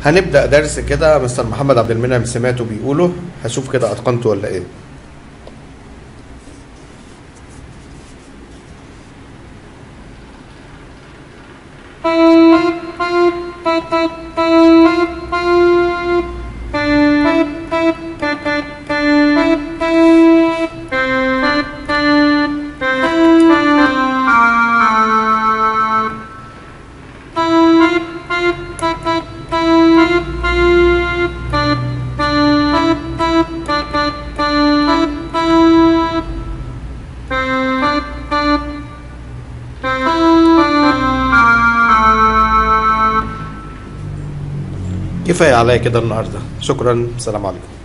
هنبدا درس كده مستر محمد عبد المنعم سمعته بيقوله هشوف كده اتقنته ولا ايه كفايه عليا كده النهارده شكرا السلام عليكم